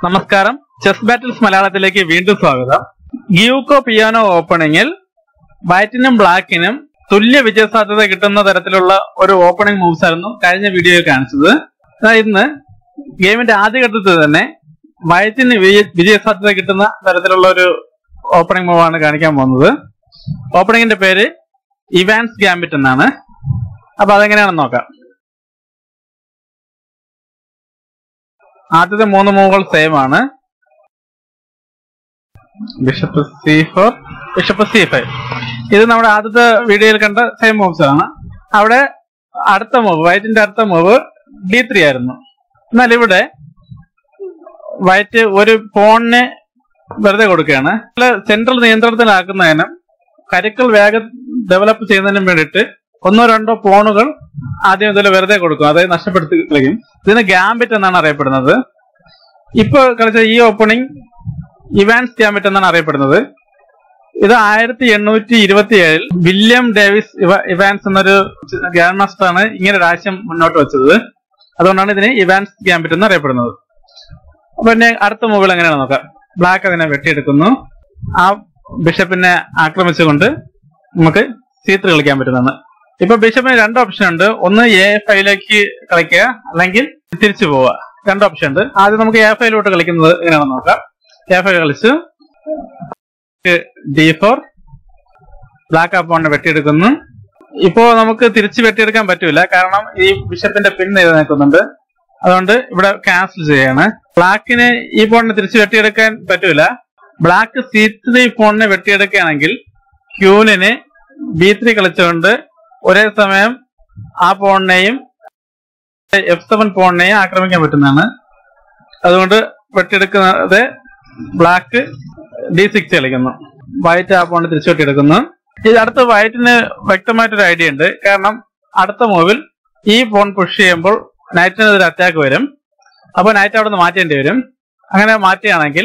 നമസ്കാരം chess battles മലയാളത്തിലേക്ക് വീണ്ടും സ്വാഗതം ഗിയൂക്കോ പിയാനോ ഓപ്പണിംഗിൽ വൈറ്റിനും ബ്ലാക്കിനും തുല്യ വിജയസാധ്യത കിട്ടുന്ന തരത്തിലുള്ള ഒരു ഓപ്പണിംഗ് മൂവ്സ് ആയിരുന്നു കഴിഞ്ഞ വീഡിയോയിൽ കാണിച്ചത് എന്നാൽ ഇന്ന് ഗെയിമിന്റെ ആദ്യഘട്ടത്തിൽ തന്നെ വൈറ്റിന് വിജയ- വിജയസാധ്യത കിട്ടുന്ന തരത്തിലുള്ള ഒരു ഓപ്പണിംഗ് മൂവാണ് കാണിക്കാൻ പോകുന്നത് ഓപ്പണിംഗിന്റെ പേര് ഇവാൻസ് ഗാംബിറ്റ് എന്നാണ് അപ്പൊ അതെങ്ങനെയാണെന്ന് നോക്കാം ആദ്യത്തെ മൂന്ന് മൂവുകൾ സെയിം ആണ് bishop C four bishop C five ഇത് നമ്മുടെ ആദ്യത്തെ വീഡിയോയിൽ കണ്ട സെയിം മൂവ്സ് ആണ് അവിടെ അടുത്ത മൂവ് വൈറ്റിന്റെ അടുത്ത മൂവ് ഡി ത്രീ ആയിരുന്നു എന്നാൽ ഇവിടെ വൈറ്റ് ഒരു പോണിനെ വെറുതെ കൊടുക്കുകയാണ് സെൻട്രൽ നിയന്ത്രണത്തിലാക്കുന്നതിനും കരുക്കൾ വേഗം ഡെവലപ്പ് ചെയ്യുന്നതിനും വേണ്ടിയിട്ട് ഒന്നോ രണ്ടോ പോണുകൾ ആദ്യം ഇതിൽ വെറുതെ കൊടുക്കും അതായത് നഷ്ടപ്പെടുത്തി കളിക്കും ഇതിന് ഗാംബിറ്റ് എന്നാണ് അറിയപ്പെടുന്നത് ഇപ്പൊ കളിച്ച ഈ ഓപ്പണിംഗ് ഇവാൻസ് ഗാംബിറ്റ് എന്നാണ് അറിയപ്പെടുന്നത് ഇത് ആയിരത്തി എണ്ണൂറ്റി ഇരുപത്തി ഏഴിൽ വില്യം ഡേവിസ് ഇവ- ഇവാൻസ് എന്നൊരു ഗ്രാൻഡ് മാസ്റ്റർ ആണ് ഇങ്ങനെ ഒരു ആശയം മുന്നോട്ട് വെച്ചത് അതുകൊണ്ടാണ് ഇതിന് ഇവാൻസ് ഗാംബിറ്റ് എന്ന് അറിയപ്പെടുന്നത് അപ്പൊ പിന്നെ അടുത്ത മൂവിൽ എങ്ങനെയാണെന്ന് നോക്കാം ബ്ലാക്ക് അതിനെ വെട്ടിയെടുക്കുന്നു ആ ബിഷപ്പിനെ ആക്രമിച്ചുകൊണ്ട് നമുക്ക് സി ത്രീ കളിക്കാൻ പറ്റുന്നതാണ് ഇപ്പൊ ബിഷപ്പിന് രണ്ട് ഓപ്ഷൻ ഉണ്ട് ഒന്ന് എ ഫൈവിലേക്ക് കളിക്കുക അല്ലെങ്കിൽ തിരിച്ചു പോവുക രണ്ട് ഓപ്ഷൻ ഉണ്ട് ആദ്യം നമുക്ക് എ ഫൈവിലോട്ട് കളിക്കുന്നത് എങ്ങനെയാണെന്ന് നോക്കാം എ ഫൈവ് കളിച്ച് ഡി ഫോർ ബ്ലാക്ക് അപ്പോണിനെ വെട്ടിയെടുക്കുന്നു ഇപ്പോ നമുക്ക് തിരിച്ച് വെട്ടിയെടുക്കാൻ പറ്റൂല കാരണം ഈ ബിഷപ്പിന്റെ പിൻ ചെയ്ത് നിൽക്കുന്നുണ്ട് അതുകൊണ്ട് ഇവിടെ ക്യാൻസൽ ചെയ്യാണ് ബ്ലാക്കിന് ഈ പോണിനെ തിരിച്ച് വെട്ടിയെടുക്കാൻ പറ്റൂല ബ്ലാക്ക് സി ത്രീ പോണിനെ വെട്ടിയെടുക്കുകയാണെങ്കിൽ ക്യൂനിന് ബി ത്രീ കളിച്ചുകൊണ്ട് ഒരേ സമയം ആ പോണിനെയും എഫ് സെവൻ പോണിനെയും ആക്രമിക്കാൻ പറ്റുന്നതാണ് അതുകൊണ്ട് വെട്ടിയെടുക്കുന്നത് ബ്ലാക്ക് ഡി സിക്സ് കളിക്കുന്നു വൈറ്റ് ആ പോണിനെ തിരിച്ചു വെട്ടിയെടുക്കുന്നു ഇത് അടുത്ത വൈറ്റിന് വ്യക്തമായിട്ടൊരു ഐഡിയ ഉണ്ട് കാരണം അടുത്ത മൂവിൽ ഈ പോൺ പുഷ് ചെയ്യുമ്പോൾ നൈറ്റിനെതിരെ അറ്റാക്ക് വരും അപ്പൊ നൈറ്റ് അവിടെ നിന്ന് മാറ്റേണ്ടി വരും അങ്ങനെ മാറ്റുകയാണെങ്കിൽ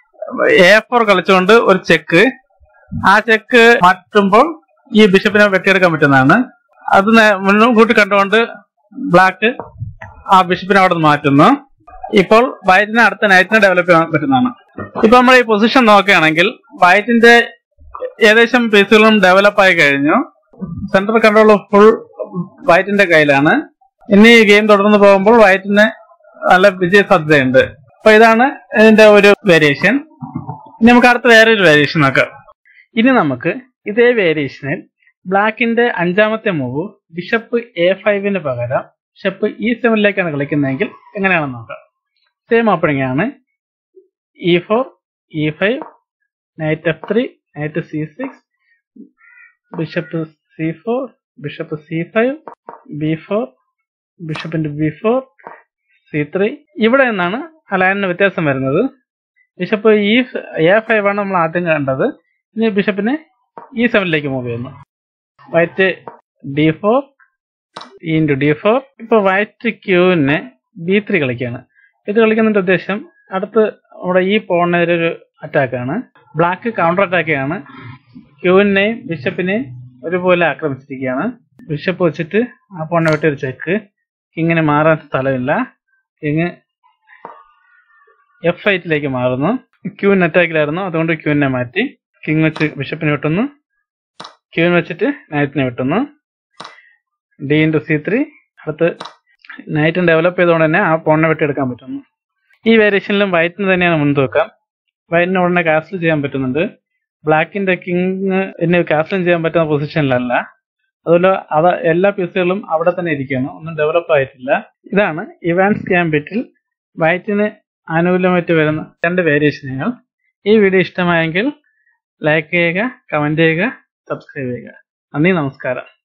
എ ഫോർ കളിച്ചുകൊണ്ട് ഒരു ചെക്ക് ആ ചെക്ക് മാറ്റുമ്പോൾ ഈ ബിഷപ്പിനെ വെട്ടിയെടുക്കാൻ പറ്റുന്നതാണ് അത് നേ- മുൻകൂട്ടി കണ്ടുകൊണ്ട് ബ്ലാക്ക് ആ ബിഷപ്പിനെ അവിടെ നിന്ന് മാറ്റുന്നു ഇപ്പോൾ വൈറ്റിനെ അടുത്ത നൈറ്റിനെ ഡെവലപ്പ് ചെയ്യാൻ പറ്റുന്നതാണ് ഇപ്പൊ നമ്മൾ ഈ പൊസിഷൻ നോക്കുകയാണെങ്കിൽ വൈറ്റിന്റെ ഏകദേശം പീസുകളും ഡെവലപ്പ് ആയി കഴിഞ്ഞു സെന്റർ കൺട്രോൾ ഫുൾ വൈറ്റിന്റെ കയ്യിലാണ് ഇനി ഈ ഗെയിം തുടർന്ന് പോകുമ്പോൾ വൈറ്റിന് നല്ല വിജയ സാധ്യതയുണ്ട് അപ്പൊ ഇതാണ് ഇതിന്റെ ഒരു വേരിയേഷൻ ഇനി നമുക്ക് അടുത്ത വേറൊരു വേരിയേഷൻ നോക്കാം ഇനി നമുക്ക് ഇതേ വേരിയേഷനിൽ ബ്ലാക്കിന്റെ അഞ്ചാമത്തെ മൂവ് ബിഷപ്പ് എ ഫൈവിന് പകരം ബിഷപ്പ് ഇ സെവനിലേക്കാണ് കളിക്കുന്നതെങ്കിൽ എങ്ങനെയാണെന്ന് നോക്കാം സെയിം ഓപ്പണിംഗ് ആണ് E four E five knight F three knight C six bishop C four bishop C five B four ബിഷപ്പിന്റെ ബി ഫോർ സി ത്രീ ഇവിടെ നിന്നാണ് അലയനിന് വ്യത്യാസം വരുന്നത് ബിഷപ്പ് ഇ എ ഫൈവ് ആണ് നമ്മൾ ആദ്യം കണ്ടത് ഇനി ബിഷപ്പിനെ ഇ സെവനിലേക്ക് മൂവ് ചെയ്യുന്നു white D four into D four ഇപ്പൊ വൈറ്റ് ക്യൂവിനെ ബി ത്രീ കളിക്കുകയാണ് ഇത് കളിക്കുന്നതിന്റെ ഉദ്ദേശം അടുത്ത് നമ്മുടെ ഈ പോണിനെതിരെ ഒരു അറ്റാക്കാണ് ബ്ലാക്ക് കൗണ്ടർ അറ്റാക്കാണ് ക്യൂവിനെയും ബിഷപ്പിനെയും ഒരുപോലെ ആക്രമിച്ചിരിക്കുകയാണ് ബിഷപ്പ് വെച്ചിട്ട് ആ പോണിനെ വെട്ടി ഒരു ചെക്ക് കിങ്ങിന് മാറാൻ സ്ഥലമില്ല കിങ് എഫ് ഐറ്റിലേക്ക് മാറുന്നു ക്യൂവിൻ അറ്റാക്കിലായിരുന്നു അതുകൊണ്ട് ക്യൂവിനെ മാറ്റി കിങ് വെച്ച് ബിഷപ്പിനെ വെട്ടുന്നു ക്യൂവിൻ വെച്ചിട്ട് നൈറ്റിനെ വെട്ടുന്നു ഡി ഇൻറ്റു സി ത്രീ അടുത്ത് നൈറ്റും ഡെവലപ്പ് ചെയ്തുകൊണ്ട് തന്നെ ആ പോണിനെ വെട്ടിയെടുക്കാൻ പറ്റുന്നു ഈ വേരിയേഷനിലും വൈറ്റിന് തന്നെയാണ് മുൻതൂക്കം വൈറ്റിന് ഉടനെ കാസ്റ്റിൽ ചെയ്യാൻ പറ്റുന്നുണ്ട് ബ്ലാക്കിന്റെ കിങ് കാസ്റ്റിൽ ചെയ്യാൻ പറ്റുന്ന പൊസിഷനിലല്ല അതുപോലെ അവ എല്ലാ പീസുകളും അവിടെ തന്നെ ഇരിക്കുകയാണ് ഒന്നും ഡെവലപ്പ് ആയിട്ടില്ല ഇതാണ് ഇവാൻസ് ക്യാമ്പിറ്റിൽ വൈറ്റിന് ആനുകൂല്യമായിട്ട് വരുന്ന രണ്ട് വേരിയേഷനുകൾ ഈ വീഡിയോ ഇഷ്ടമായെങ്കിൽ ലൈക്ക് ചെയ്യുക കമന്റ് ചെയ്യുക സബ്സ്ക്രൈബ് ചെയ്യുക നന്ദി നമസ്കാരം